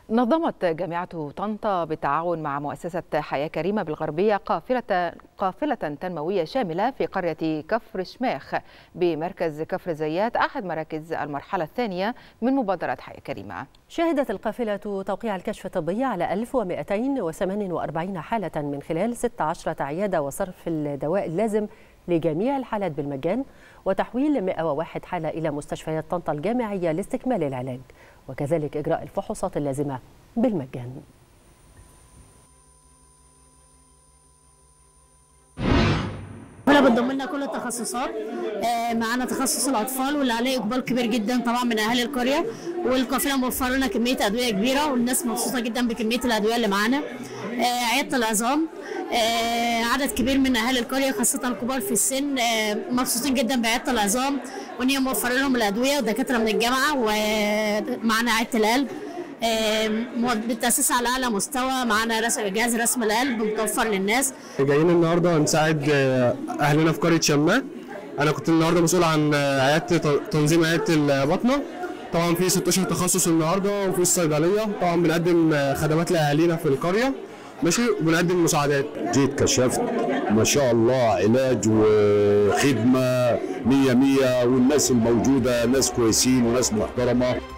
نظمت جامعة طنطا بالتعاون مع مؤسسة حياة كريمة بالغربية قافلة قافلة تنموية شاملة في قرية كفر شماخ بمركز كفر زيات أحد مراكز المرحلة الثانية من مبادرة حياة كريمة. شهدت القافلة توقيع الكشف الطبي على 1248 حالة من خلال 16 عيادة وصرف الدواء اللازم لجميع الحالات بالمجان وتحويل 101 حالة إلى مستشفيات طنطا الجامعية لاستكمال العلاج وكذلك إجراء الفحوصات اللازمة بالمجان هنا بتضم لنا كل التخصصات آه، معانا تخصص الاطفال واللي عليه اقبال كبير جدا طبعا من اهالي القريه والقافله موفر لنا كميه ادويه كبيره والناس مبسوطه جدا بكميه الادويه اللي معانا آه، عياده العظام آه، عدد كبير من اهالي القريه خاصه الكبار في السن آه، مبسوطين جدا بعياده العظام وان هي موفره لهم الادويه ودكاتره من الجامعه ومعانا عياده القلب آه، متاسسه على اعلى مستوى معانا رس- جهاز رسم القلب متوفر للناس جايين النهارده نساعد آه، اهلنا في قريه شماه انا كنت النهارده مسؤول عن آه، عياده ت- تنظيم عياده البطنه طبعا في 16 تخصص النهارده وفي الصيدليه طبعا بنقدم آه، خدمات لاهالينا في القريه ماشي وبنقدم مساعدات جيت كشفت ما شاء الله علاج وخدمة مية مية والناس الموجودة ناس كويسين وناس محترمة